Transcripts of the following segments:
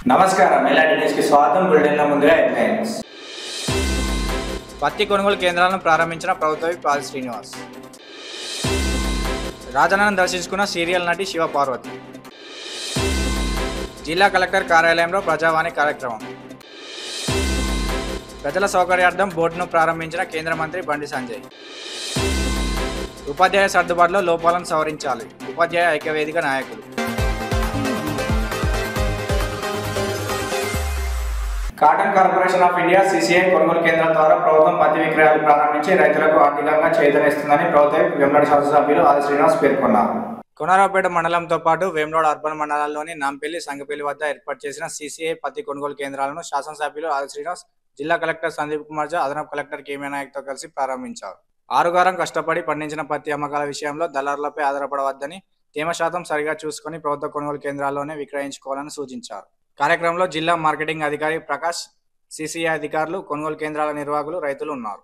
నమస్కారం ఎలాంటి న్యూస్ కి స్వాగతం బులెటిన్ల ముందుగా హెడ్లైన్స్ పత్తి కొనుగోలు కేంద్రాలను ప్రారంభించిన ప్రభుత్వ పాల్ శ్రీనివాస్ రాజన్నను దర్శించుకున్న సీరియల్ నటి శివ పార్వతి జిల్లా కలెక్టర్ కార్యాలయంలో ప్రజావాణి కార్యక్రమం ప్రజల సౌకర్యార్థం బోర్డును ప్రారంభించిన కేంద్ర మంత్రి బండి సంజయ్ ఉపాధ్యాయ సర్దుబాటులో లోపాలను సవరించాలి ఉపాధ్యాయ ఐక్యవేదిక నాయకులు cotton corporation of India CCI కొనుగోలు కేంద్రం ద్వారా ప్రభుత్వం పత్తి విక్రయాలు ప్రారంభించి రైతులకు ఆర్థికంగా చైతన్యస్తుందని ప్రభుత్వ వెంబడి శాసనసభ్యులు ఆది శ్రీనివాస్ పేర్కొన్నారు కొనరావుపేట మండలంతో పాటు వేమలోడ్ అర్బన్ మండలాల్లోని నాంపల్లి సంగపల్లి వద్ద ఏర్పాటు చేసిన సీసీఐ పత్తి కొనుగోలు కేంద్రాలను శాసనసభ్యులు ఆది శ్రీనివాస్ జిల్లా కలెక్టర్ సందీప్ కుమార్ జా అదనపు కలెక్టర్ కేమీ నాయక్తో కలిసి ప్రారంభించారు ఆరుగారం కష్టపడి పండించిన పత్తి అమ్మకాల విషయంలో దళారులపై ఆధారపడవద్దని తేమ శాతం సరిగా చూసుకొని ప్రభుత్వ కొనుగోలు కేంద్రాల్లోనే విక్రయించుకోవాలని సూచించారు కార్యక్రమంలో జిల్లా మార్కెటింగ్ అధికారి ప్రకాష్ సీసీఐ అధికారులు కొనుగోలు కేంద్రాల నిర్వాహకులు రైతులు ఉన్నారు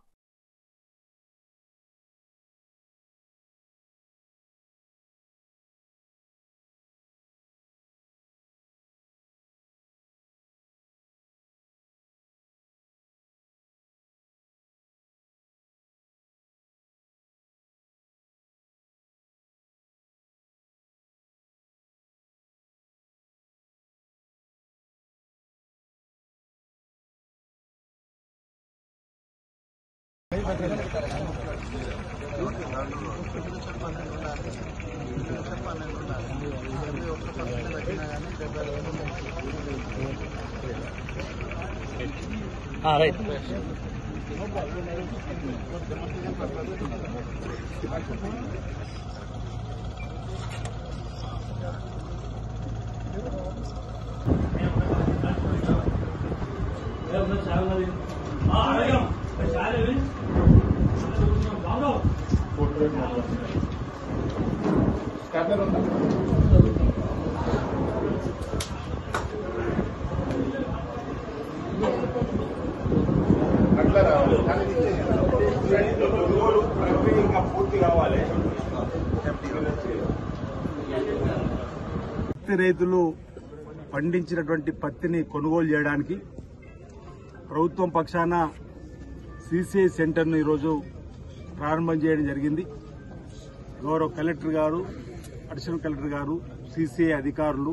పత్తి రైతులు పండించినటువంటి పత్తిని కొనుగోలు చేయడానికి ప్రభుత్వం పక్షాన సిసిఐ సెంటర్ను ఈరోజు ప్రారంభం చేయడం జరిగింది గౌరవ కలెక్టర్ గారు అడిషనల్ కలెక్టర్ గారు సిసిఐ అధికారులు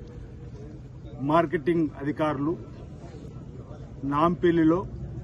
మార్కెటింగ్ అధికారులు నాంపల్లిలో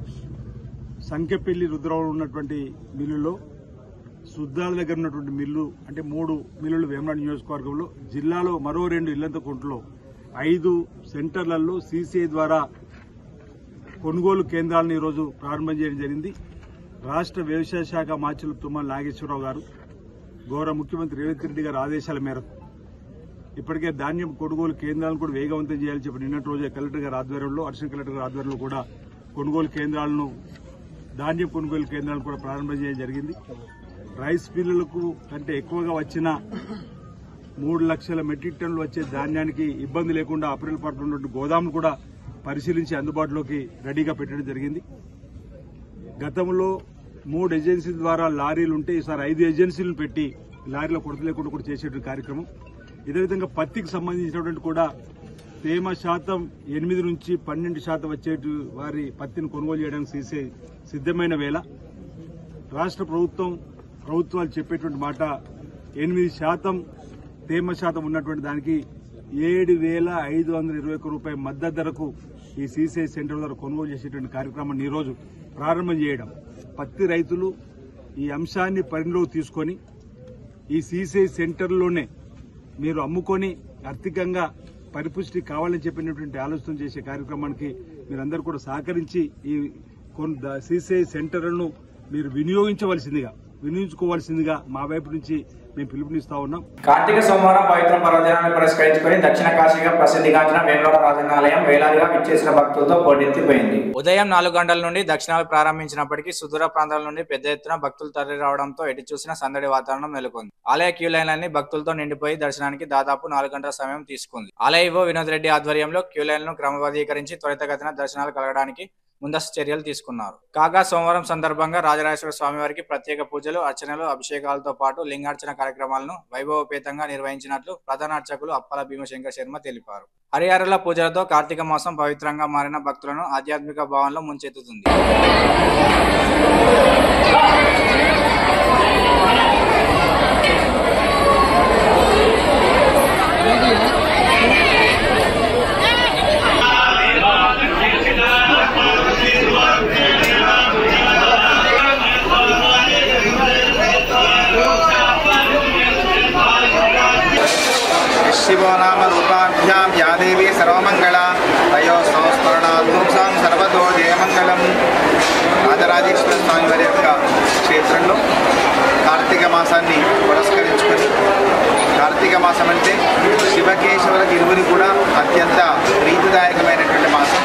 సంఖ్యపల్లి రుద్రవరం ఉన్నటువంటి మిల్లులో సుద్దాల దగ్గర ఉన్నటువంటి మిల్లు అంటే మూడు మిల్లులు వేమనాడు నియోజకవర్గంలో జిల్లాలో మరో రెండు ఇల్లంతకుంటలో ఐదు సెంటర్లలో సీసీఐ ద్వారా కొనుగోలు కేంద్రాలను ఈరోజు ప్రారంభం చేయడం జరిగింది రాష్ట్ర వ్యవసాయ శాఖ మాచులు తుమ్మల నాగేశ్వరరావు గారు గౌరవ ముఖ్యమంత్రి రేవంత్ రెడ్డి గారి ఆదేశాల మేరకు ఇప్పటికే ధాన్యం కొనుగోలు కేంద్రాలను కూడా వేగవంతం చేయాలని చెప్పి నిన్నటి రోజే కలెక్టర్ గారి ఆధ్వర్యంలో అడిషనల్ కలెక్టర్ గారి ఆధ్వర్యంలో కూడా కొనుగోలు కేంద్రాలను ధాన్యం కొనుగోలు కేంద్రాలను కూడా ప్రారంభం చేయడం జరిగింది రైస్ మిల్లులకు కంటే ఎక్కువగా వచ్చిన మూడు లక్షల మెట్రిక్ టన్నులు వచ్చే ధాన్యానికి ఇబ్బంది లేకుండా అప్రిల్ పట్ల ఉన్నటువంటి గోదాములు కూడా పరిశీలించి అందుబాటులోకి రెడీగా పెట్టడం జరిగింది గతంలో మూడు ఏజెన్సీల ద్వారా లారీలు ఉంటే ఈసారి ఐదు ఏజెన్సీలను పెట్టి లారీలో కొరత లేకుండా కూడా చేసేటువంటి కార్యక్రమం ఇదే విధంగా పత్తికి సంబంధించినటువంటి కూడా తేమ శాతం ఎనిమిది నుంచి పన్నెండు శాతం వచ్చేటు వారి పత్తిని కొనుగోలు చేయడానికి చేసే సిద్దమైన వేళ రాష్ట్ర ప్రభుత్వం ప్రభుత్వాలు చెప్పేటువంటి మాట ఎనిమిది శాతం తేమ శాతం ఉన్నటువంటి దానికి ఏడు వేల ఐదు వందల ఇరవై ఒక్క రూపాయల మద్దతు ధరకు ఈ సీసీఐ సెంటర్ ద్వారా కొనుగోలు చేసేటువంటి కార్యక్రమాన్ని ఈరోజు ప్రారంభం చేయడం పత్తి రైతులు ఈ అంశాన్ని పరిగణలోకి తీసుకొని ఈ సీసీఐ సెంటర్లోనే మీరు అమ్ముకొని ఆర్థికంగా పరిపుష్టి కావాలని చెప్పినటువంటి ఆలోచన చేసే కార్యక్రమానికి మీరందరూ కూడా సహకరించి ఈ సీసీఐ సెంటర్లను మీరు వినియోగించవలసిందిగా వినియోగించుకోవాల్సిందిగా మా వైపు నుంచి మేము పిలుపునిస్తా ఉన్నాం కార్తీక సోమవారం పవిత్ర పర్వదినాన్ని పురస్కరించుకుని దక్షిణ కాశీగా ప్రసిద్ధిగాంచిన వేమలోడ రాజనాలయం వేలాదిగా విచ్చేసిన భక్తులతో పోటెత్తిపోయింది ఉదయం నాలుగు గంటల నుండి దక్షిణాలు ప్రారంభించినప్పటికీ సుదూర ప్రాంతాల నుండి పెద్ద ఎత్తున భక్తులు తరలి రావడంతో ఎటు చూసిన సందడి వాతావరణం నెలకొంది ఆలయ క్యూ లైన్లన్నీ భక్తులతో నిండిపోయి దర్శనానికి దాదాపు నాలుగు గంటల సమయం తీసుకుంది ఆలయ ఇవో వినోద్ రెడ్డి ఆధ్వర్యంలో క్యూ లైన్లను క్రమబద్ధీకరించి త్వరితగతిన దర్శనాలు కలగడానికి ముందస్తు చర్యలు తీసుకున్నారు కాగా సోమవారం సందర్భంగా రాజరాజేశ్వర స్వామి వారికి ప్రత్యేక పూజలు అర్చనలు అభిషేకాలతో పాటు లింగార్చన కార్యక్రమాలను వైభవపేతంగా నిర్వహించినట్లు ప్రధాన అర్చకులు అప్పల భీమశంకర్ శర్మ తెలిపారు హరిహరుల పూజలతో కార్తీక మాసం పవిత్రంగా మారిన భక్తులను ఆధ్యాత్మిక భావంలో ముంచెత్తుతుంది शिवो नाम रूपाभ्यां या देवी सर्वमङ्गला तयो సంస్మరణాత్మసాం సర్వతో జయమంగళం రాజరాజేశ్వర స్వామి వారి యొక్క క్షేత్రంలో కార్తీక మాసాన్ని పురస్కరించుకొని కార్తీక మాసం అంటే శివకేశవులకు ఇరువురి కూడా అత్యంత ప్రీతిదాయకమైనటువంటి మాసం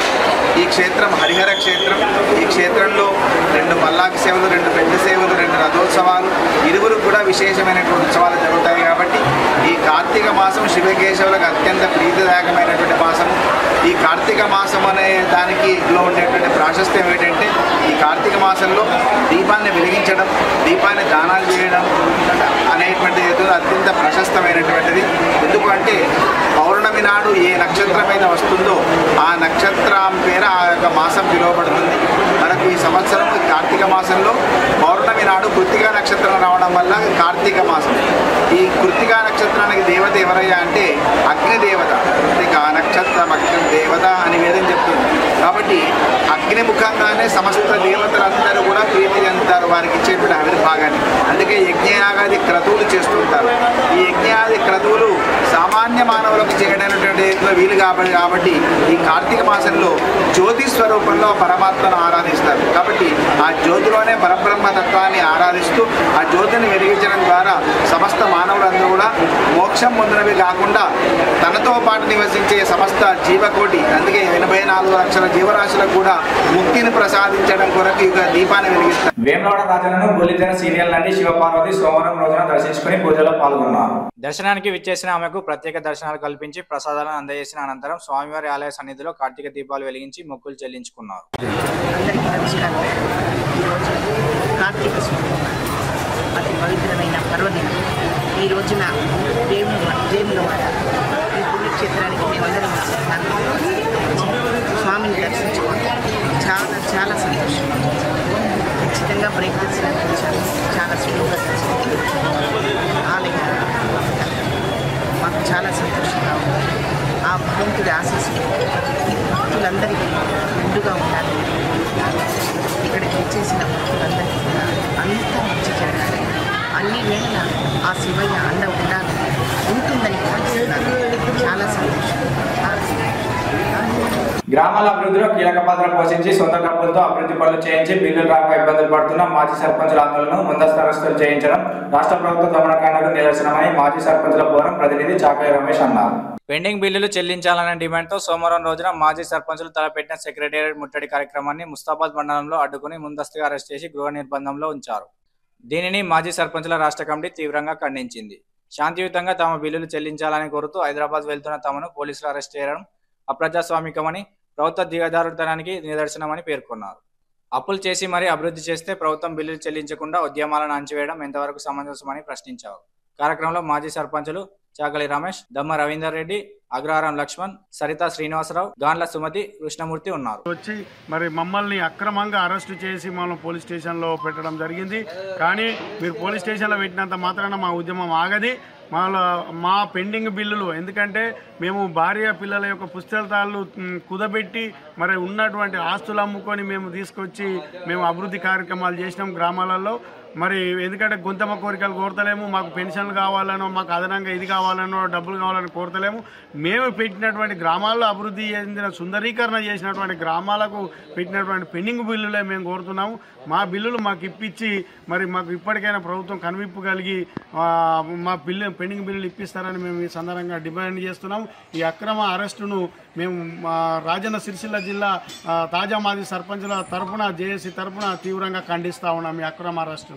ఈ క్షేత్రం హరిహర క్షేత్రం ఈ క్షేత్రంలో రెండు పల్లాకి సేవలు రెండు పెద్ద సేవలు రెండు రథోత్సవాలు ఇరువురు కూడా విశేషమైనటువంటి ఉత్సవాలు జరుగుతాయి కాబట్టి ఈ కార్తీక మాసం శివకేశవులకు అత్యంత ప్రీతిదాయకమైనటువంటి మాసం ఈ కార్తీక మాసం అనే దానికి లో ఉండేటువంటి ప్రాశస్త్యం ఏంటంటే ఈ కార్తీక మాసంలో దీపాన్ని వెలిగించడం దీపాన్ని దానాలు చేయడం అనేటువంటిది ఏదో అత్యంత ప్రశస్తమైనటువంటిది ఎందుకంటే పౌర్ణమి నాడు ఏ నక్షత్రం మీద వస్తుందో ఆ నక్షత్రం పేర ఆ యొక్క మాసం పిలువబడుతుంది మనకు ఈ సంవత్సరం ఈ కార్తీక మాసంలో పౌర్ణమి నాడు కృత్తికా నక్షత్రం రావడం వల్ల కార్తీక మాసం ఈ కృత్తికా నక్షత్రానికి దేవత ఎవరయ్యా అంటే అగ్నిదేవత కృత్తికా నక్షత్రం అగ్ని దేవత అని వేదం చెప్తుంది కాబట్టి అగ్ని ముఖంగానే సమస్త దేవతలందరూ కూడా ప్రీతి చెందుతారు వారికి ఇచ్చేటువంటి ఆవిర్భాగాన్ని అందుకే యజ్ఞయాగాది క్రతువులు చేస్తుంటారు ఈ యజ్ఞయాది క్రతువులు సామాన్య మానవులకు చేయడానికి వీలు కాబట్టి కాబట్టి ఈ కార్తీక మాసంలో జ్యోతి స్వరూపంలో పరమాత్మను ఆరాధిస్తారు కాబట్టి ఆ జ్యోతిలోనే పరబ్రహ్మ తత్వాన్ని ఆరాధిస్తూ ఆ జ్యోతిని వెలిగించడం ద్వారా సమస్త మానవులందరూ కూడా మోక్షం పొందినవి కాకుండా తనతో పాటు నివసించే సమస్త జీవకోటి అందుకే ఎనభై నాలుగు లక్షల జీవరాశులకు కూడా ముక్తిని ప్రసాదించడం కొరకు ఇక దీపాన్ని వెలిగిస్తారు వేమలవాడ రాజాను బుల్లితెర సీరియల్ నటి శివపార్వతి సోమవారం రోజున దర్శించుకుని పూజలో పాల్గొన్నారు దర్శనానికి విచ్చేసిన ఆమెకు ప్రత్యేక దర్శనాలు కల్పించి ప్రసాదాలను అందజేసిన అనంతరం స్వామివారి ఆలయ సన్నిధిలో కార్తీక దీపాలు వెలిగించి మొక్కులు చెల్లించుకున్నారు అందరికీ నమస్కారం ఈరోజు కార్తీక స్వామి అతి పవిత్రమైన పర్వదినం ఈ రోజున దేవుని దేవులవాడ ఈ పుణ్యక్షేత్రానికి మేమందరం వచ్చి స్వామిని దర్శించుకోవడం చాలా చాలా సంతోషం ఖచ్చితంగా ప్రయత్నించడానికి వచ్చాను చాలా సులువుగా దర్శించుకోవచ్చు ఆలయ మాకు చాలా సంతోషంగా ఉంది ఆ భగవంతుడి ఆశీస్సులు భక్తులందరికీ ముందుగా ఉండాలి ఇక్కడికి వచ్చేసిన భక్తులందరికీ కూడా అంతా మంచి జరగాలి అన్ని వేళ ఆ శివయ్య అండ ఉండాలి ఉంటుందని భావిస్తున్నాను చాలా సంతోషం గ్రామాల అభివృద్ధిలో కీలక పాత్ర పోషించి సొంత డబ్బులతో అభివృద్ధి పనులు చేయించి బిల్లులు రాక ఇబ్బందులు పడుతున్న మాజీ సర్పంచుల ఆందోళనను ముందస్తు అరెస్టులు చేయించడం రాష్ట్ర ప్రభుత్వ దమనకాండకు నిదర్శనమని మాజీ సర్పంచుల ఫోరం ప్రతినిధి చాకయ్య రమేష్ అన్నారు పెండింగ్ బిల్లులు చెల్లించాలనే డిమాండ్తో సోమవారం రోజున మాజీ సర్పంచులు తలపెట్టిన సెక్రటేరియట్ ముట్టడి కార్యక్రమాన్ని ముస్తాబాద్ మండలంలో అడ్డుకుని ముందస్తుగా అరెస్ట్ చేసి గృహ నిర్బంధంలో ఉంచారు దీనిని మాజీ సర్పంచుల రాష్ట్ర కమిటీ తీవ్రంగా ఖండించింది శాంతియుతంగా తమ బిల్లులు చెల్లించాలని కోరుతూ హైదరాబాద్ వెళ్తున్న తమను పోలీసులు అరెస్ట్ చేయడం అప్రజాస్వామికమని ప్రభుత్వ దిగజారుతనానికి నిదర్శనమని పేర్కొన్నారు అప్పులు చేసి మరీ అభివృద్ధి చేస్తే ప్రభుత్వం బిల్లులు చెల్లించకుండా ఉద్యమాలను అంచివేయడం ఎంతవరకు సమంజసమని ప్రశ్నించారు కార్యక్రమంలో మాజీ సర్పంచులు చాకలి రమేష్ దమ్మ రవీందర్ రెడ్డి అగ్రహారం లక్ష్మణ్ సరిత శ్రీనివాసరావు గాన్ల సుమతి కృష్ణమూర్తి ఉన్నారు వచ్చి మరి మమ్మల్ని అక్రమంగా అరెస్టు చేసి మనం పోలీస్ స్టేషన్లో పెట్టడం జరిగింది కానీ మీరు పోలీస్ స్టేషన్లో పెట్టినంత మాత్రాన మా ఉద్యమం ఆగది మా మా పెండింగ్ బిల్లులు ఎందుకంటే మేము భార్య పిల్లల యొక్క పుస్తకాలు మ్, కుదబెట్టి మరి ఉన్నటువంటి ఆస్తులు అమ్ముకొని మేము తీసుకొచ్చి మేము అభివృద్ధి కార్యక్రమాలు చేసినాం గ్రామాలలో మరి ఎందుకంటే గొంతమ్మ కోరికలు కోరతలేము మాకు పెన్షన్లు కావాలనో మాకు అదనంగా ఇది కావాలనో డబ్బులు కావాలని కోరతలేము మేము పెట్టినటువంటి గ్రామాల్లో అభివృద్ధి చెందిన సుందరీకరణ చేసినటువంటి గ్రామాలకు పెట్టినటువంటి పెండింగ్ బిల్లులే మేము కోరుతున్నాము మా బిల్లులు మాకు ఇప్పించి మరి మాకు ఇప్పటికైనా ప్రభుత్వం కనువిప్పు కలిగి ఆ, మా బిల్లు పెండింగ్ బిల్లులు ఇప్పిస్తారని మేము ఈ సందర్భంగా డిమాండ్ చేస్తున్నాము ఈ అక్రమ అరెస్టును మేము మా రాజన్న సిరిసిల్ల జిల్లా ఆ, తాజా మాజీ సర్పంచుల తరపున జేఏసీ తరపున తీవ్రంగా ఖండిస్తా ఉన్నాం ఈ అక్రమ అరెస్టును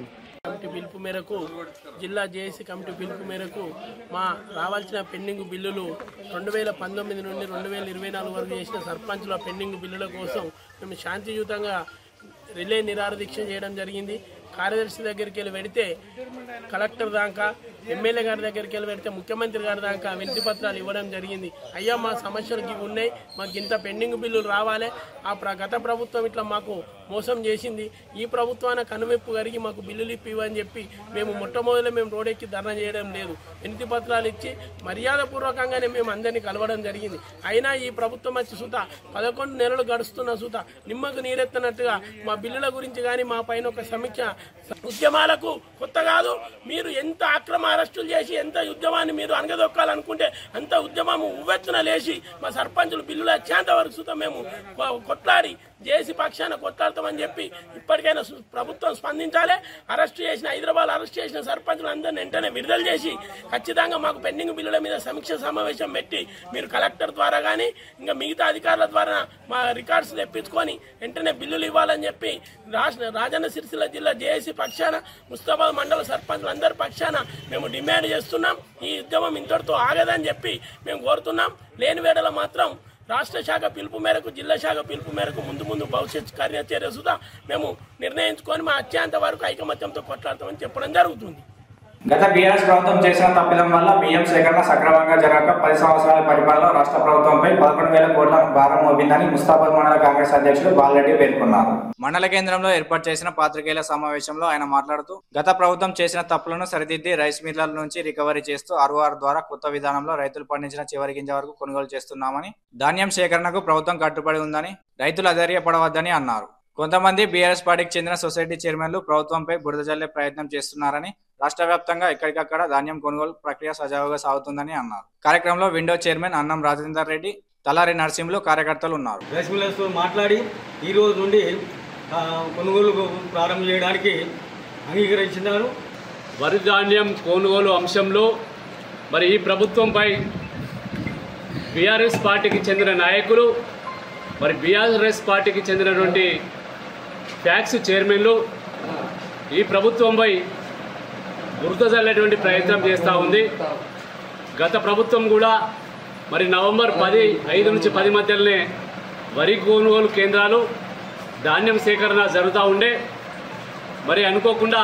కమిటీ పిలుపు మేరకు జిల్లా జేఏసీ కమిటీ పిలుపు మేరకు మా రావాల్సిన పెండింగ్ బిల్లులు రెండు వేల పంతొమ్మిది నుండి రెండు వేల ఇరవై నాలుగు వరకు చేసిన సర్పంచుల పెండింగ్ బిల్లుల కోసం మేము శాంతియుతంగా రిలే నిరాహార దీక్ష చేయడం జరిగింది కార్యదర్శి దగ్గరికి వెళ్ళి పెడితే కలెక్టర్ దాకా ఎమ్మెల్యే గారి దగ్గరికి వెళ్ళి పెడితే ముఖ్యమంత్రి గారి దాకా వినతి పత్రాలు ఇవ్వడం జరిగింది అయ్యా మా సమస్యలు ఇవి ఉన్నాయి మాకు ఇంత పెండింగ్ బిల్లులు రావాలి ఆ ప్ర- గత ప్రభుత్వం ఇట్లా మాకు మోసం చేసింది ఈ ప్రభుత్వాన కనువిప్పు కరిగి మాకు బిల్లులు ఇప్పి ఇవ్వని చెప్పి మేము మొట్టమొదటి మేము రోడెక్కి ధర్నా చేయడం లేదు వినతి పత్రాలు ఇచ్చి మర్యాదపూర్వకంగానే మేము అందరినీ కలవడం జరిగింది అయినా ఈ ప్రభుత్వం వచ్చి సుత పదకొండు నెలలు గడుస్తున్న సుత నిమ్మకు నీరెత్తనట్టుగా మా బిల్లుల గురించి కానీ మా పైన ఒక సమీక్ష ఉద్యమాలకు కొత్త కాదు మీరు ఎంత అక్రమ అరెస్టులు చేసి ఎంత ఉద్యమాన్ని మీరు అనగదొక్కాలనుకుంటే అంత ఉద్యమము ఉవ్వెత్తున లేచి మా సర్పంచులు బిల్లులు వచ్చేంత వరకు సుత మేము కొ- కొట్లాడి జేసీ పక్షాన కొట్లాడతామని చెప్పి ఇప్పటికైనా సు- ప్రభుత్వం స్పందించాలి అరెస్ట్ చేసిన హైదరాబాద్ అరెస్ట్ చేసిన సర్పంచులు అందరిని వెంటనే విడుదల చేసి ఖచ్చితంగా మాకు పెండింగ్ బిల్లుల మీద సమీక్ష సమావేశం పెట్టి మీరు కలెక్టర్ ద్వారా కానీ ఇంకా మిగతా అధికారుల ద్వారా మా రికార్డ్స్ తెప్పించుకొని వెంటనే బిల్లులు ఇవ్వాలని చెప్పి రాష్ట్ర రాజన్న సిరిసిల్ల జిల్లా జేఏసీ పక్షాన ముస్తాబాద్ మండల సర్పంచులు అందరి పక్షాన మేము డిమాండ్ చేస్తున్నాం ఈ ఉద్యమం ఇంతటితో ఆగదని చెప్పి మేము కోరుతున్నాం లేని వేళలో మాత్రం రాష్ట్ర శాఖ పిలుపు మేరకు జిల్లా శాఖ పిలుపు మేరకు ముందు ముందు భవిష్యత్ కార్యాచర్య సుధా మేము నిర్ణయించుకొని మా అత్యంత వరకు ఐకమత్యంతో కొట్లాడతామని చెప్పడం జరుగుతుంది గత బీఆర్ఎస్ ప్రభుత్వం చేసిన తప్పిదం వల్ల బియ్యం సేకరణ సక్రమంగా జరగక పది సంవత్సరాల పరిపాలనలో రాష్ట్ర ప్రభుత్వంపై పదకొండు వేల కోట్ల భారం మోపిందని ముస్తాబాద్ మండల కాంగ్రెస్ అధ్యక్షుడు బాలరెడ్డి పేర్కొన్నారు మండల కేంద్రంలో ఏర్పాటు చేసిన పాత్రికేయుల సమావేశంలో ఆయన మాట్లాడుతూ గత ప్రభుత్వం చేసిన తప్పులను సరిదిద్ది రైస్ మిల్లర్ల నుంచి రికవరీ చేస్తూ ఆర్ఓఆర్ ద్వారా కొత్త విధానంలో రైతులు పండించిన చివరి గింజ వరకు కొనుగోలు చేస్తున్నామని ధాన్యం సేకరణకు ప్రభుత్వం కట్టుబడి ఉందని రైతులు అధైర్యపడవద్దని అన్నారు కొంతమంది బీఆర్ఎస్ పార్టీకి చెందిన సొసైటీ చైర్మన్లు ప్రభుత్వంపై బురద జల్లే ప్రయత్నం చేస్తున్నారని రాష్ట్ర వ్యాప్తంగా ఎక్కడికక్కడ ధాన్యం కొనుగోలు ప్రక్రియ సజావుగా సాగుతుందని అన్నారు కార్యక్రమంలో విండో చైర్మన్ అన్నం రాజేందర్ రెడ్డి తలారి నరసింహులు కార్యకర్తలు ఉన్నారు రైస్ మిల్లర్స్తో మాట్లాడి ఈ రోజు నుండి ఆ, కొనుగోలు ప్రారంభం చేయడానికి అంగీకరించినారు వరి ధాన్యం కొనుగోలు అంశంలో మరి ఈ ప్రభుత్వంపై బీఆర్ఎస్ పార్టీకి చెందిన నాయకులు మరి బీఆర్ఎస్ పార్టీకి చెందినటువంటి ట్యాక్స్ చైర్మన్లు ఈ ప్రభుత్వంపై బురద చల్లేటువంటి ప్రయత్నం చేస్తూ ఉంది గత ప్రభుత్వం కూడా మరి నవంబర్ పది ఐదు నుంచి పది మధ్యలోనే వరి కొనుగోలు కేంద్రాలు ధాన్యం సేకరణ జరుగుతూ ఉండే మరి అనుకోకుండా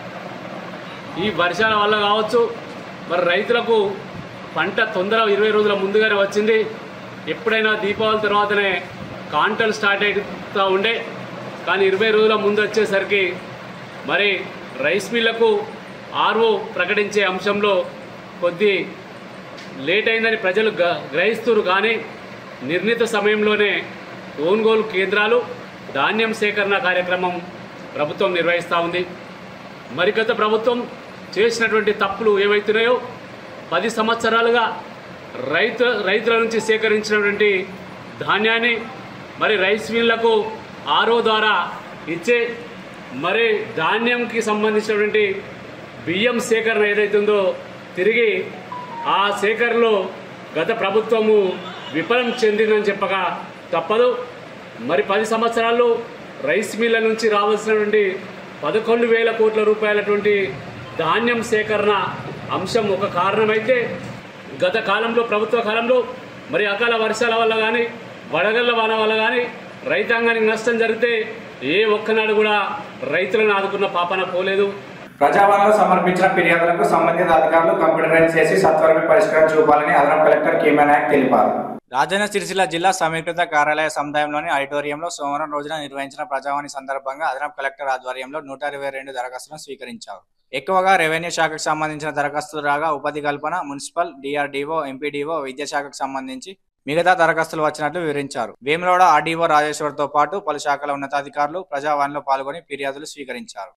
ఈ వర్షాల వల్ల కావచ్చు మరి రైతులకు పంట తొందర ఇరవై రోజుల ముందుగానే వచ్చింది ఎప్పుడైనా దీపావళి తర్వాతనే కాంటలు స్టార్ట్ అవుతూ ఉండే కానీ ఇరవై రోజుల ముందు వచ్చేసరికి మరి రైస్ మిల్లకు ఆర్ఓ ప్రకటించే అంశంలో కొద్ది లేట్ అయిందని ప్రజలు గ- గ్రహిస్తున్నారు కానీ నిర్ణీత సమయంలోనే కొనుగోలు కేంద్రాలు ధాన్యం సేకరణ కార్యక్రమం ప్రభుత్వం నిర్వహిస్తూ ఉంది మరి గత ప్రభుత్వం చేసినటువంటి తప్పులు ఏవైతున్నాయో పది సంవత్సరాలుగా రైతు రైతుల నుంచి సేకరించినటువంటి ధాన్యాన్ని మరి రైస్ మిల్లకు ఆరో ద్వారా ఇచ్చే మరి ధాన్యంకి సంబంధించినటువంటి బియ్యం సేకరణ ఏదైతుందో తిరిగి ఆ సేకరణలో గత ప్రభుత్వము విఫలం చెందిందని చెప్పగా తప్పదు మరి పది సంవత్సరాల్లో రైస్ మిల్ల నుంచి రావాల్సినటువంటి పదకొండు వేల కోట్ల రూపాయలటువంటి ధాన్యం సేకరణ అంశం ఒక కారణమైతే గత కాలంలో ప్రభుత్వ కాలంలో మరి అకాల వర్షాల వల్ల కానీ వడగళ్ల వాన వల్ల కానీ రైతాంగానికి నష్టం జరిగితే ఏ ఒక్కనాడు కూడా రైతులను ఆదుకున్న పాపన పోలేదు ప్రజావాణిలో సమర్పించిన ఫిర్యాదులకు సంబంధిత అధికారులు కంప్యూటరైజ్ చేసి సత్వరమే పరిష్కారం చూపాలని అదనపు కలెక్టర్ కేమే నాయక్ తెలిపారు రాజన్న సిరిసిల్ల జిల్లా సమీకృత కార్యాలయ సముదాయంలోని ఆడిటోరియంలో సోమవారం రోజున నిర్వహించిన ప్రజావాణి సందర్భంగా అదనపు కలెక్టర్ ఆధ్వర్యంలో నూట ఇరవై రెండు దరఖాస్తులను స్వీకరించారు ఎక్కువగా రెవెన్యూ శాఖకు సంబంధించిన దరఖాస్తులు రాగా ఉపాధి కల్పన మున్సిపల్ డిఆర్డీఓ ఎంపీడీఓ విద్యాశాఖకు సంబంధించి మిగతా దరఖాస్తులు వచ్చినట్లు వివరించారు వేములవాడ ఆర్డీఓ రాజేశ్వర్తో పాటు పలు శాఖల ఉన్నతాధికారులు ప్రజావాణిలో పాల్గొని ఫిర్యాదులు స్వీకరించారు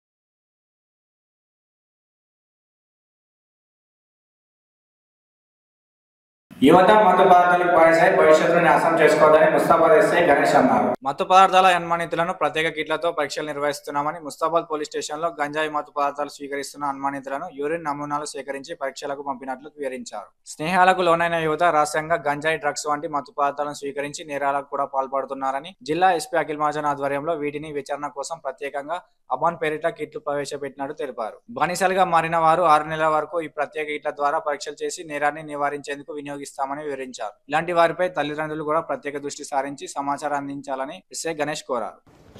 యువత మత పదార్థాలకు బానిసై భవిష్యత్తును నాశనం చేసుకోవద్దని ముస్తాబాద్ ఎస్ఐ గణేష్ అన్నారు మత్తు పదార్థాల అనుమానితులను ప్రత్యేక కిట్లతో పరీక్షలు నిర్వహిస్తున్నామని ముస్తాబాద్ పోలీస్ స్టేషన్లో గంజాయి మత్తు పదార్థాలు స్వీకరిస్తున్న అనుమానితులను యూరిన్ నమూనాలు సేకరించి పరీక్షలకు పంపినట్లు వివరించారు స్నేహాలకు లోనైన యువత రహస్యంగా గంజాయి డ్రగ్స్ వంటి మత్తు పదార్థాలను స్వీకరించి నేరాలకు కూడా పాల్పడుతున్నారని జిల్లా ఎస్పీ అఖిల్ మహాజన్ ఆధ్వర్యంలో వీటిని విచారణ కోసం ప్రత్యేకంగా అబాన్ పేరిట కిట్లు ప్రవేశపెట్టినట్టు తెలిపారు బానిసలుగా మారిన వారు ఆరు నెలల వరకు ఈ ప్రత్యేక కిట్ల ద్వారా పరీక్షలు చేసి నేరాన్ని నివారించేందుకు వినియోగిస్తామని వివరించారు ఇలాంటి వారిపై తల్లిదండ్రులు కూడా ప్రత్యేక దృష్టి సారించి సమాచారం అందించాలని ఎస్ఐ గణేష్ కోరారు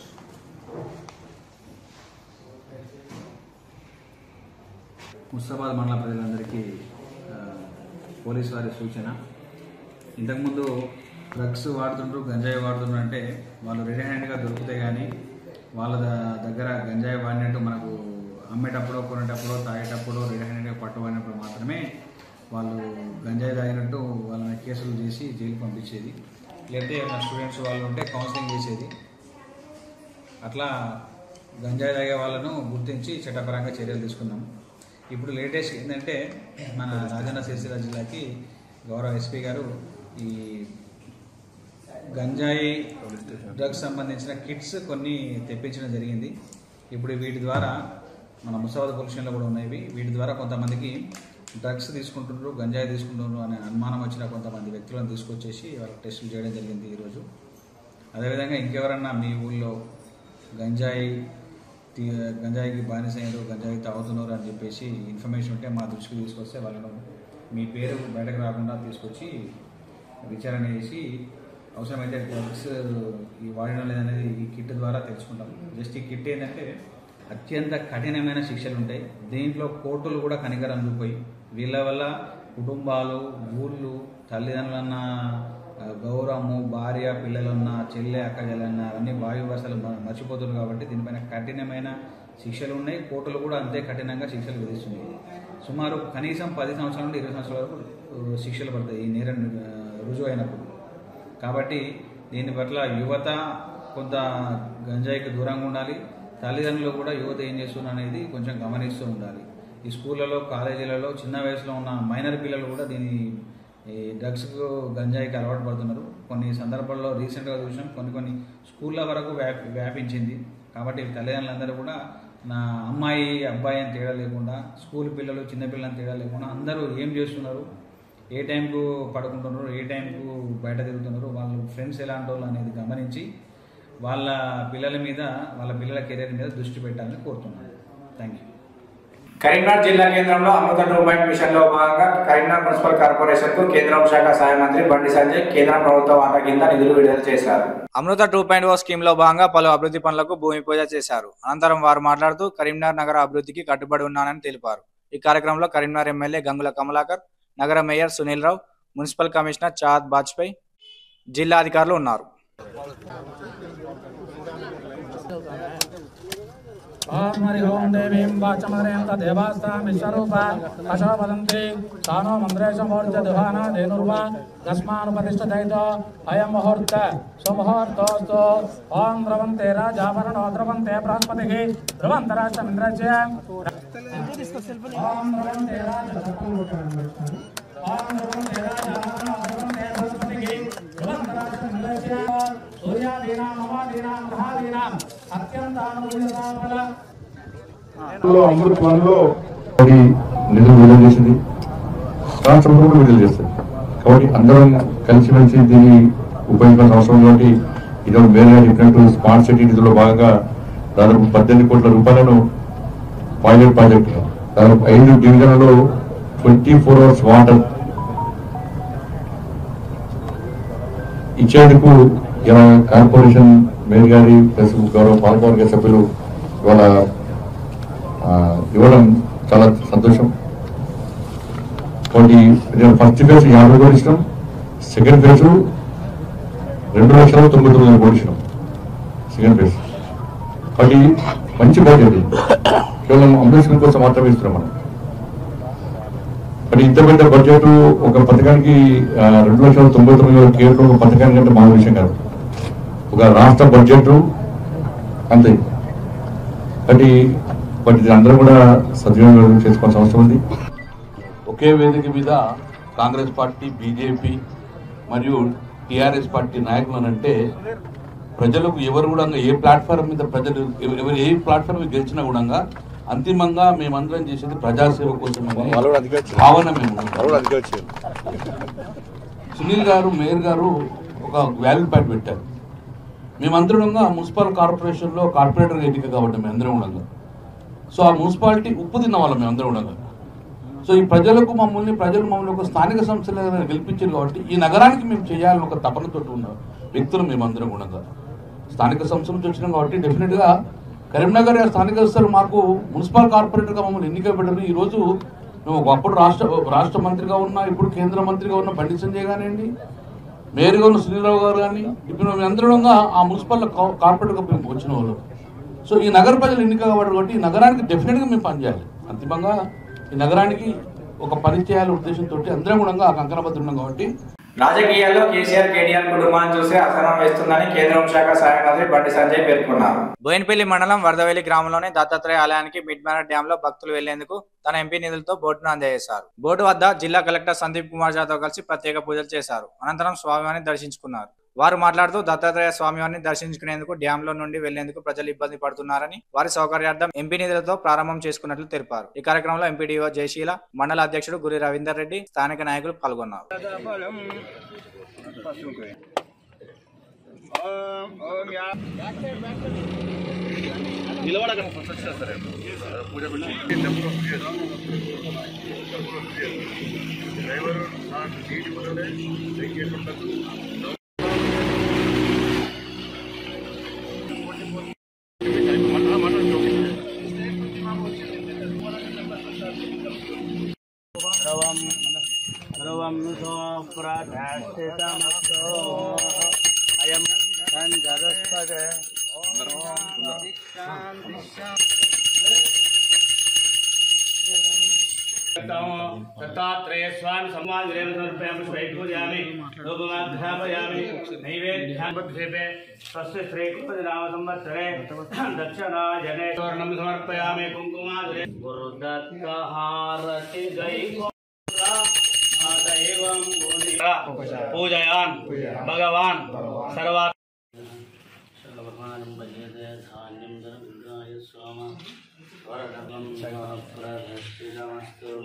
ముస్తాబాద్ మండల ప్రజలందరికీ ఆ, పోలీస్ వారి సూచన ఇంతకుముందు డ్రగ్స్ వాడుతుండ్రు గంజాయి వాడుతుండ్రు అంటే వాళ్ళు రెడీ హ్యాండ్గా దొరికితే కానీ వాళ్ళ ద- దగ్గర గంజాయి వాడినట్టు మనకు అమ్మేటప్పుడు కొనేటప్పుడు తాగేటప్పుడు రెడీ హ్యాండ్గా పట్టుబడినప్పుడు మాత్రమే వాళ్ళు గంజాయి తాగినట్టు వాళ్ళని కేసులు చేసి జైలు పంపించేది లేకపోతే నా స్టూడెంట్స్ వాళ్ళు ఉంటే కౌన్సిలింగ్ చేసేది అట్లా గంజాయి తాగే వాళ్ళను గుర్తించి చట్టపరంగా చర్యలు తీసుకున్నాం ఇప్పుడు లేటెస్ట్ ఏంటంటే మన రాజన్న సిరిసిల్ల జిల్లాకి గౌరవ ఎస్పీ గారు ఈ గంజాయి డ్రగ్స్ సంబంధించిన కిట్స్ కొన్ని తెప్పించడం జరిగింది ఇప్పుడు వీటి ద్వారా మన ముసాబాద్ పొల్యూషన్లో కూడా ఉన్నాయి వీటి ద్వారా కొంతమందికి డ్రగ్స్ తీసుకుంటున్నారు గంజాయి తీసుకుంటున్నారు అనే అనుమానం వచ్చిన కొంతమంది వ్యక్తులను తీసుకొచ్చేసి వాళ్ళకి టెస్టులు చేయడం జరిగింది ఈరోజు అదేవిధంగా ఇంకెవరన్నా మీ ఊళ్ళో గంజాయి తీ- గంజాయికి బానిసైనరు గంజాయి తాగుతున్నారు అని చెప్పేసి ఇన్ఫర్మేషన్ ఉంటే మా దృష్టికి తీసుకొస్తే వాళ్ళను మీ పేరు బయటకు రాకుండా తీసుకొచ్చి విచారణ చేసి అవసరమైతే డ్రగ్స్ ఈ వాడడం లేదనేది ఈ కిట్ ద్వారా తెలుసుకుంటాం జస్ట్ ఈ కిట్ ఏంటంటే అత్యంత కఠినమైన శిక్షలు ఉంటాయి దీంట్లో కోర్టులు కూడా కనికరం చూపోయి వీళ్ళ వల్ల కుటుంబాలు ఊళ్ళు తల్లిదండ్రులన్న ఆ, గౌరవము భార్య పిల్లలున్న చెల్లె అక్క చెల్లెన్న అన్ని వాయు వరుసలు మ- మర్చిపోతున్నారు కాబట్టి దీనిపైన కఠినమైన శిక్షలు ఉన్నాయి కోర్టులు కూడా అంతే కఠినంగా శిక్షలు విధిస్తున్నాయి సుమారు కనీసం పది సంవత్సరాల నుండి ఇరవై సంవత్సరాల వరకు ఆ, శిక్షలు పడతాయి ఈ నేరం ఆ, రుజువు అయినప్పుడు కాబట్టి దీని పట్ల యువత కొంత గంజాయికి దూరంగా ఉండాలి తల్లిదండ్రులు కూడా యువత ఏం చేస్తున్నారు అనేది కొంచెం గమనిస్తూ ఉండాలి ఈ స్కూళ్ళలో కాలేజీలలో చిన్న వయసులో ఉన్న మైనర్ పిల్లలు కూడా దీని ఈ డ్రగ్స్కు గంజాయికి అలవాటు పడుతున్నారు కొన్ని సందర్భాల్లో రీసెంట్గా చూసాం కొన్ని కొన్ని స్కూళ్ళ వరకు వ్యాపి వ్యాపించింది కాబట్టి తల్లిదండ్రులందరూ కూడా నా అమ్మాయి అబ్బాయి అని తేడా లేకుండా స్కూల్ పిల్లలు చిన్న పిల్లలని తేడా లేకుండా అందరూ ఏం చేస్తున్నారు ఏ టైంకు పడుకుంటున్నారు ఏ టైంకు బయట తిరుగుతున్నారు వాళ్ళ ఫ్రెండ్స్ ఎలాంటి వాళ్ళు అనేది గమనించి వాళ్ళ పిల్లల మీద వాళ్ళ పిల్లల కెరీర్ మీద దృష్టి పెట్టాలని కోరుతున్నాను థ్యాంక్ యూ కరీంనగర్ జిల్లా కేంద్రంలో అమృత టూ పాయింట్ మిషన్ లో భాగంగా కరీంనగర్ మున్సిపల్ కార్పొరేషన్ కు కేంద్ర శాఖ సహాయ మంత్రి బండి సంజయ్ కేంద్ర ప్రభుత్వ వాటా కింద నిధులు విడుదల చేశారు Amrut two point O scheme లో భాగంగా పలు అభివృద్ధి పనులకు భూమి పూజ చేశారు అనంతరం వారు మాట్లాడుతూ కరీంనగర్ నగర అభివృద్ధికి కట్టుబడి ఉన్నానని తెలిపారు ఈ కార్యక్రమంలో కరీంనగర్ ఎమ్మెల్యే గంగుల కమలాకర్ నగర mayor Sunil Rao municipal commissioner Chahat Bajpai జిల్లా అధికారులు ఉన్నారు ఓం హరి ఓం దేవీం వాచమదయంత దేవాస్తాం విశ్వరూప అశో వదంతి సానో మంత్రేశమూర్త దుహాన ధేనుర్వా తస్మానుపతిష్ఠితో అయం ముహూర్త సుముహూర్తోస్తు ఓం ద్రవంతే రాజావరణో ద్రవంతే బృహస్పతిః ధ్రువంతరాష్ట్రమింద్రస్య ఓం ద్రవంతే రాజ ఓం ద్రవంతే రాజావరణో ద్రవంతే బృహస్పతిః ధ్రువంతరాష్ట్రమింద్రస్య సూర్యాదీనాం అవాదీనాం గ్రహాదీనాం అత్యంతానుకూలతాఫల లో అమృత్ వన్లో అది నిధులు విడుదల చేసింది రాష్ట్ర ప్రభుత్వం కూడా విడుదల చేస్తుంది కాబట్టి అందరం కలిసిమెలిసి దీన్ని ఉపయోగించాల్సిన అవసరం కాబట్టి ఇది ఒక వేరే చెప్పినట్టు స్మార్ట్ సిటీ నిధుల్లో భాగంగా దాదాపు పద్దెనిమిది కోట్ల రూపాయలను పైలట్ ప్రాజెక్టు దాదాపు ఐదు డివిజన్లలో ట్వంటీ ఫోర్ అవర్స్ వాటర్ ఇచ్చేందుకు ఇలా కార్పొరేషన్ మేయర్ గారి ప్లస్ గౌరవ పాలకవర్గ సభ్యులు ఇవాళ ఆ, ఇవ్వడం చాలా సంతోషం కాబట్టి నేను ఫస్ట్ ఫేజ్ యాభై కోట్లు ఇచ్చినాం సెకండ్ ఫేజ్ రెండు లక్షల తొంభై తొమ్మిది కోట్లు ఇచ్చినాం సెకండ్ ఫేజ్ కాబట్టి మంచి బడ్జెట్ ఇది. కేవలం అంబేద్కర్ కోసం మాత్రమే ఇస్తున్నాం మనం మరి ఇంత పెద్ద బడ్జెట్ ఒక పథకానికి ఆ, రెండు లక్షల తొంభై తొమ్మిది వేల కేవలం ఒక పథకానికి అంటే మామూలు విషయం కాదు ఒక రాష్ట్ర బడ్జెట్ అంతే కాబట్టి బట్ ఇది అందరూ కూడా సద్వినియోగం చేసుకోవాల్సిన అవసరం ఉంది ఒకే వేదిక మీద కాంగ్రెస్ పార్టీ బీజేపీ మరియు టీఆర్ఎస్ పార్టీ నాయకులను అంటే ప్రజలకు ఎవరు కూడా ఏ ప్లాట్ఫామ్ మీద ప్రజలు ఎవ- ఎవరు ఏ ప్లాట్ఫామ్ మీద గెలిచినా కూడా అంతిమంగా మేమందరం చేసేది ప్రజాసేవ కోసం అనే భావన మేము ఉన్నాం. సునీల్ గారు మేయర్ గారు ఒక వాల్యూ ప్యాడ్ పెట్టారు మేమందరం మున్సిపల్ కార్పొరేషన్లో కార్పొరేటర్ ఎన్నిక కాబట్టి మేమందరం ఉండగా సో ఆ మున్సిపాలిటీ ఉప్పు తిన్న వాళ్ళం మేమందరం ఉండగా సో ఈ ప్రజలకు మమ్మల్ని ప్రజలు మమ్మల్ని ఒక స్థానిక సంస్థలుగా గెలిపించారు కాబట్టి ఈ నగరానికి మేము చేయాలని ఒక తపనతో ఉన్న వ్యక్తులు మేమందరం ఉండగా స్థానిక సంస్థల నుంచి వచ్చినాం కాబట్టి డెఫినెట్గా కరీంనగర్ స్థానిక సంస్థలు మాకు మున్సిపల్ కార్పొరేటర్గా మమ్మల్ని ఎన్నిక పెట్టారు ఈరోజు మేము ఒకప్పుడు రాష్ట్ర రాష్ట్ర మంత్రిగా ఉన్నా ఇప్పుడు కేంద్ర మంత్రిగా ఉన్న బండి సంజయ్ కానివ్వండి మేయర్గా ఉన్న సునీలరావు గారు కానీ ఇప్పుడు మేము అందరం ఆ మున్సిపల్ కార్పొరేటర్గా మేము వచ్చిన వాళ్ళు సో ఈ నగర ప్రజలు ఎన్నిక కాబట్టి కాబట్టి ఈ నగరానికి డెఫినెట్గా మేము పనిచేయాలి అంతిమంగా ఈ నగరానికి ఒక పని చేయాలనే ఉద్దేశంతో అందరం కూడా ఆ కంకణబద్ధ ఉన్నాం కాబట్టి రాజకీయాల్లో కేసీఆర్ కేటీఆర్ కుటుంబాన్ని చూసి అసహనం వేస్తుందని కేంద్ర హోంశాఖ సహాయ మంత్రి బండి సంజయ్ పేర్కొన్నారు బోయినపల్లి మండలం వరదవెల్లి గ్రామంలోని దత్తాత్రేయ ఆలయానికి మిడ్ మ్యానర్ డ్యామ్ లో భక్తులు వెళ్లేందుకు తన ఎంపీ నిధులతో బోటును అందజేశారు బోటు వద్ద జిల్లా కలెక్టర్ సందీప్ కుమార్ తో కలిసి ప్రత్యేక పూజలు చేశారు అనంతరం స్వామివారిని దర్శించుకున్నారు వారు మాట్లాడుతూ దత్తాత్రేయ స్వామివారిని దర్శించుకునేందుకు డ్యామ్ లో నుండి వెళ్లేందుకు ప్రజలు ఇబ్బంది పడుతున్నారని వారి సౌకర్యార్థం ఎంపీ నిధులతో ప్రారంభం చేసుకున్నట్లు తెలిపారు ఈ కార్యక్రమంలో ఎంపీడీఓ జయశీల మండల అధ్యక్షుడు గురి రవీందర్ రెడ్డి స్థానిక నాయకులు పాల్గొన్నారు ధ్రువం ప్రతిష్టమస్తో అయం సంజరస్పదే దత్తాత్రేయ స్వామి సమాధిరేణ సమర్పయామి స్వైపూజయామి రూపమాధ్యాపయామి నైవేద్యాపే స్వస్తి శ్రీకృతి నామ సంవత్సరే దక్షిణాయనే స్వర్ణం సమర్పయామి కుంకుమాధురే గురుదత్తహారతి జై దైవం పూజయాన్ భగవాన్ సర్వా సర్వమానం భజతే ధాన్యం ధర్మాయ స్వామ వరదం ప్రదర్శితమస్తు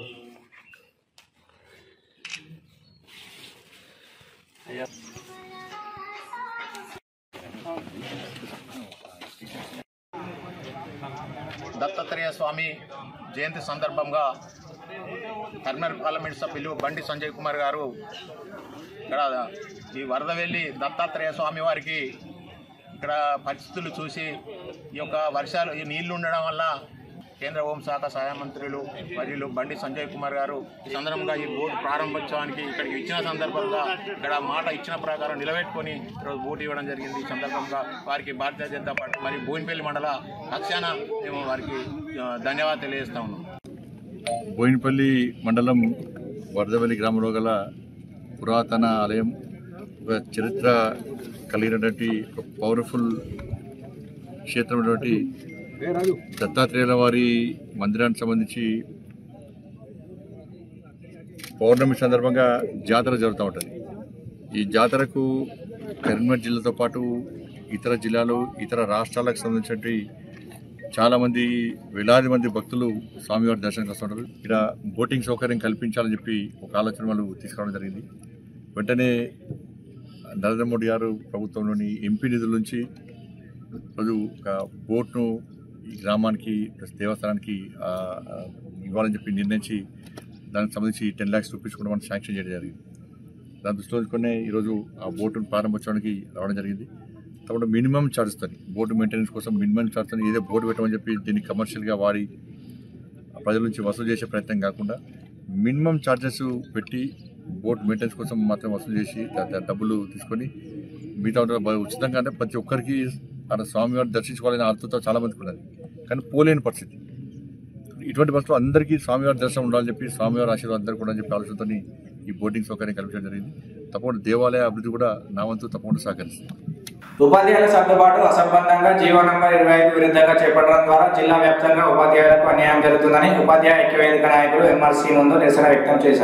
దత్తాత్రేయ స్వామి జయంతి సందర్భంగా కర్నూలు పార్లమెంట్ సభ్యులు బండి సంజయ్ కుమార్ గారు ఇక్కడ ఈ వరద వెళ్ళి దత్తాత్రేయ స్వామి వారికి ఇక్కడ పరిస్థితులు చూసి ఈ యొక్క వర్షాలు ఈ నీళ్లు ఉండడం వల్ల కేంద్ర హోంశాఖ సహాయ మంత్రులు మరియు బండి సంజయ్ కుమార్ గారు ఈ సందర్భంగా ఈ బోర్డు ప్రారంభోత్సవానికి ఇక్కడికి ఇచ్చిన సందర్భంగా ఇక్కడ మాట ఇచ్చిన ప్రకారం నిలబెట్టుకొని ఈరోజు ఓటు ఇవ్వడం జరిగింది ఈ సందర్భంగా వారికి భారతీయ జనతా పార్టీ మరియు బోయినపల్లి మండల పక్షాన మేము వారికి ఆ, ధన్యవాదాలు తెలియజేస్తా ఉన్నాం బోయినపల్లి మండలం వరదవల్లి గ్రామంలో గల పురాతన ఆలయం ఒక చరిత్ర కలిగినటువంటి ఒక పవర్ఫుల్ క్షేత్రమైనటువంటి దత్తాత్రేయుల వారి మందిరానికి సంబంధించి పౌర్ణమి సందర్భంగా జాతర జరుగుతూ ఉంటుంది ఈ జాతరకు కరీంనగర్ జిల్లాతో పాటు ఇతర జిల్లాలు ఇతర రాష్ట్రాలకు సంబంధించినటువంటి చాలా మంది వేలాది మంది భక్తులు స్వామివారి దర్శనం వస్తుంటారు ఇక్కడ బోటింగ్ సౌకర్యం కల్పించాలని చెప్పి ఒక ఆలోచన వాళ్ళు తీసుకురావడం జరిగింది వెంటనే నరేంద్ర మోడీ గారు ప్రభుత్వంలోని ఎంపీ నిధుల నుంచి రోజు ఒక బోట్ను ఈ గ్రామానికి ప్లస్ దేవస్థానానికి ఆ, ఆ, ఇవ్వాలని చెప్పి నిర్ణయించి దానికి సంబంధించి టెన్ ల్యాక్స్ రూపీస్ కూడా మనం శాంక్షన్ చేయడం జరిగింది దాని దృష్టిలో ఉంచుకునే ఈరోజు ఆ బోటును ప్రారంభోత్సవానికి రావడం జరిగింది కాబట్టి మినిమం ఛార్జెస్ తోని బోటు మెయింటెనెన్స్ కోసం మినిమం ఛార్జ్ తోని ఏదో బోటు పెట్టమని చెప్పి దీన్ని కమర్షియల్గా వాడి ప్రజల నుంచి వసూలు చేసే ప్రయత్నం కాకుండా మినిమం ఛార్జెస్ పెట్టి బోట్ మెయింటెనెన్స్ కోసం మాత్రం వసూలు చేసి దా- దా- డబ్బులు తీసుకొని మిగతా ఉన్న బ- ఉచితంగానే ప్రతి ఒక్కరికి అక్కడ స్వామివారిని దర్శించుకోవాలని ఆతృత చాలా మందికి ఉన్నది కానీ పోలేని పరిస్థితి ఇటువంటి పరిస్థితుల్లో అందరికీ స్వామివారి దర్శనం ఉండాలని చెప్పి స్వామివారి ఆశీర్వాదం అందరికీ ఉండాలని చెప్పి ఆలోచనతో ఈ బోటింగ్ సౌకర్యం కల్పించడం జరిగింది తప్పకుండా దేవాలయ అభివృద్ధి కూడా నా వంతు తప్పకుండా సహకరిస్తుంది ఉపాధ్యాయుల సర్దుబాటు అసంబద్ధంగా జీవో నంబర్ ఇరవై ఐదు విరుద్ధంగా చేపట్టడం ద్వారా జిల్లా వ్యాప్తంగా ఉపాధ్యాయులకు అన్యాయం జరుగుతుందని ఉపాధ్యాయ ఐక్యవేదిక నాయకులు ఎంఆర్సీ ముందు నిరసన వ్యక్తం చేశారు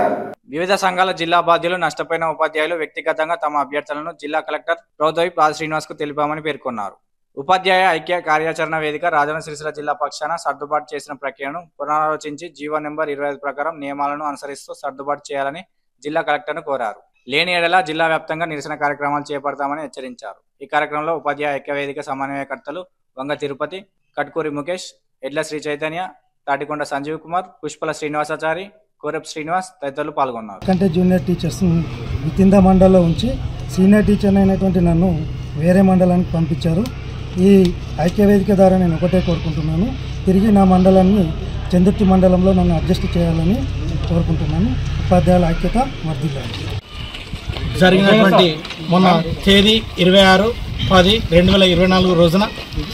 వివిధ సంఘాల జిల్లా బాధ్యులు నష్టపోయిన ఉపాధ్యాయులు వ్యక్తిగతంగా తమ అభ్యర్థులను జిల్లా కలెక్టర్ ప్రభుత్వ పాద శ్రీనివాస్ కు తెలిపామని పేర్కొన్నారు ఉపాధ్యాయ ఐక్య కార్యాచరణ వేదిక రాజన్న సిరిసిల్ల జిల్లా పక్షాన సర్దుబాటు చేసిన ప్రక్రియను పునరాలోచించి జీవో నెంబర్ ఇరవై ఐదు ప్రకారం నియమాలను అనుసరిస్తూ సర్దుబాటు చేయాలని జిల్లా కలెక్టర్ను కోరారు లేని ఏడల జిల్లా వ్యాప్తంగా నిరసన కార్యక్రమాలు చేపడతామని హెచ్చరించారు ఈ కార్యక్రమంలో ఉపాధ్యాయ ఐక్య వేదిక సమన్వయకర్తలు వంగ తిరుపతి కట్కూరి ముఖేష్ ఎడ్ల శ్రీ చైతన్య తాటికొండ సంజీవ్ కుమార్ పుష్పల శ్రీనివాసాచారి కోరప్ శ్రీనివాస్ తదితరులు పాల్గొన్నారు కంటే junior teachers with in the మండల్లో ఉంచి సీనియర్ టీచర్ అయినటువంటి నన్ను వేరే మండలానికి పంపించారు ఈ ఐక్య వేదిక ద్వారా నేను ఒకటే కోరుకుంటున్నాను తిరిగి నా మండలాన్ని చందుర్తి మండలంలో నన్ను అడ్జస్ట్ చేయాలని కోరుకుంటున్నాను ఉపాధ్యాయుల ఐక్యత వర్ధిల్లాలి జరిగినటువంటి మొన్న తేదీ ఇరవై ఆరు పది రెండు వేల ఇరవై నాలుగు రోజున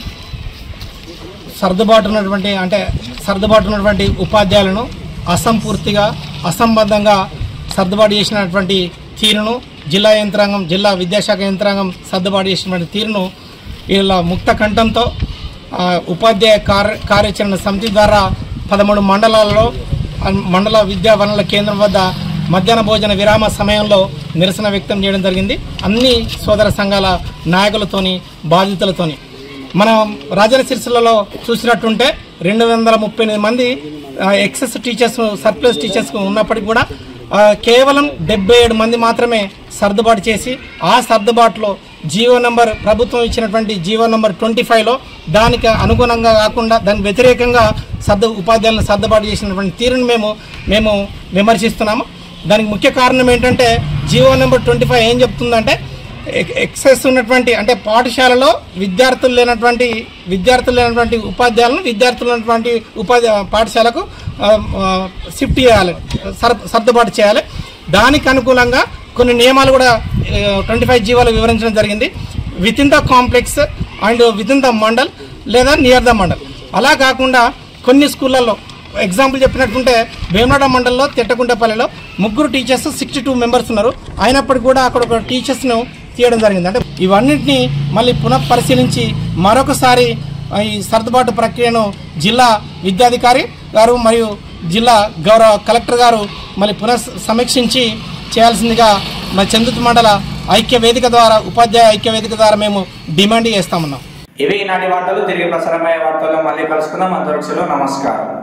సర్దుబాటు ఉన్నటువంటి అంటే సర్దుబాటు ఉన్నటువంటి ఉపాధ్యాయులను అసంపూర్తిగా అసంబద్ధంగా సర్దుబాటు చేసినటువంటి తీరును జిల్లా యంత్రాంగం జిల్లా విద్యాశాఖ యంత్రాంగం సర్దుబాటు చేసినటువంటి తీరును వీళ్ళ ముక్త కంఠంతో ఆ, ఉపాధ్యాయ కార్య కార్యాచరణ సమితి ద్వారా పదమూడు మండలాలలో ఆ, మండల విద్యా వనరుల కేంద్రం వద్ద మధ్యాహ్న భోజన విరామ సమయంలో నిరసన వ్యక్తం చేయడం జరిగింది అన్ని సోదర సంఘాల నాయకులతోని బాధితులతోని మనం రాజన సిరిసిల్లలో చూసినట్టుంటే రెండు వందల ముప్పై ఎనిమిది మంది ఆ, ఎక్సెస్ టీచర్స్ సర్ప్లస్ టీచర్స్ ఉన్నప్పటికీ కూడా ఆ, కేవలం డెబ్బై ఏడు మంది మాత్రమే సర్దుబాటు చేసి ఆ సర్దుబాటులో జీవో నంబర్ ప్రభుత్వం ఇచ్చినటువంటి జీవో నంబర్ ట్వంటీ ఫైవ్లో దానికి అనుగుణంగా కాకుండా దానికి వ్యతిరేకంగా సర్దు ఉపాధ్యాయులను సర్దుబాటు చేసినటువంటి తీరును మేము మేము విమర్శిస్తున్నాము దానికి ముఖ్య కారణం ఏంటంటే జీవో నెంబర్ ట్వంటీ ఫైవ్ ఏం చెప్తుందంటే ఎక్- ఎక్సెస్ ఉన్నటువంటి అంటే పాఠశాలలో విద్యార్థులు లేనటువంటి విద్యార్థులు లేనటువంటి ఉపాధ్యాయులను విద్యార్థులు ఉన్నటువంటి ఉపాధ్యా పాఠశాలకు ఆ, ఆ, షిఫ్ట్ చేయాలి సర్ సర్దుబాటు చేయాలి దానికి అనుకూలంగా కొన్ని నియమాలు కూడా ట్వంటీ ఫైవ్ జీవోలో వివరించడం జరిగింది with in the complex and with in the mandal లేదా నియర్ ద మండల్ అలా కాకుండా కొన్ని స్కూళ్ళల్లో ఎగ్జాంపుల్ చెప్పినట్టుంటే వేమనాడ మండలంలో తిట్టకుంటపల్లిలో ముగ్గురు టీచర్స్ సిక్స్టీ టూ మెంబర్స్ ఉన్నారు అయినప్పటికీ కూడా అక్కడ ఒక టీచర్స్ను తీయడం జరిగింది అంటే ఇవన్నింటినీ మళ్ళీ పునః పరిశీలించి మరొకసారి ఆ, ఈ సర్దుబాటు ప్రక్రియను జిల్లా విద్యాధికారి గారు మరియు జిల్లా గౌరవ కలెక్టర్ గారు మళ్ళీ పునః సమీక్షించి చేయాల్సిందిగా మా చందుతు మండల ఐక్య వేదిక ద్వారా ఉపాధ్యాయ ఐక్య వేదిక ద్వారా మేము డిమాండ్ చేస్తామన్నాం ఇవి ఈనాటి వార్తలు తిరిగి ప్రసారమయ్యే వార్తల్లో మళ్ళీ కలుసుకుందాం అంతవరకు సెలవు. నమస్కారం